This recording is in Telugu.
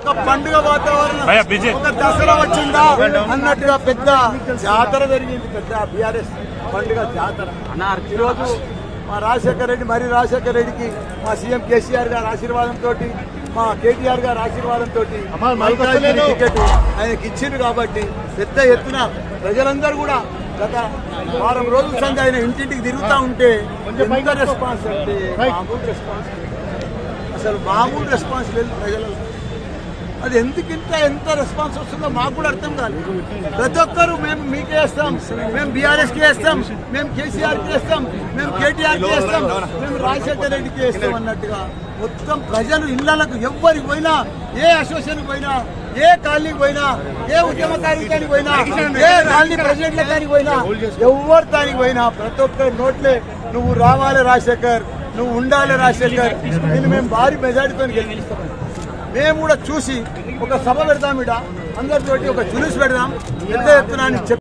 ఒక పండుగ వాతావరణం భయ్యా, బిజీ. ఒక దసరా వచ్చిందా అన్నట్టుగా పెద్ద జాతర జరిగింది పెద్ద బీఆర్ఎస్ పండుగ జాతర ఈరోజు మా రాజశేఖర రెడ్డి మరి రాజశేఖర రెడ్డికి మా సీఎం కేసీఆర్ గారి ఆశీర్వాదంతో మా కేటీఆర్ గారి ఆశీర్వాదంతో మల్కాజ్గిరి టికెట్ ఆయనకి ఇచ్చిండు కాబట్టి పెద్ద ఎత్తున ప్రజలందరూ కూడా గత వారం రోజుల సంది ఆయన ఇంటింటికి తిరుగుతూ ఉంటే ఎంత రెస్పాన్స్ అంటే మామూలు రెస్పాన్స్ అసలు మామూలు రెస్పాన్స్ లేదు ప్రజలలో అది ఎందుకింత ఎంత రెస్పాన్స్ వస్తుందో మాకు కూడా అర్థం కాలేదు ప్రతి ఒక్కరు మేము మీకే వేస్తాం మేము బీఆర్ఎస్ కి వేస్తాం మేము కేసీఆర్ కి వేస్తాం మేము కేటీఆర్ కి వేస్తాం మేము రాజశేఖర రెడ్డికి వేస్తాం అన్నట్టుగా మొత్తం ప్రజలు ఇళ్లకు ఎవ్వరికి పోయినా ఏ అసోసియేషన్ పోయినా ఏ కాలనీకి పోయినా ఏ ఉద్యమ కార్యక్రమానికి పోయినా ఏ కాలనీ ప్రెసిడెంట్ల కానికి పోయినా ఎవరు దానికి పోయినా ప్రతి ఒక్కరు నోట్లే నువ్వు రావాలి రాజశేఖర్ నువ్వు ఉండాలి రాజశేఖర్ నేను మేము భారీ మెజార్టీతో గెలిపిస్తాం మేము కూడా చూసి ఒక సభ పెడదాం ఇడ అందరితోటి ఒక జులుస్ పెడదాం పెద్ద ఎత్తున అని చెప్పి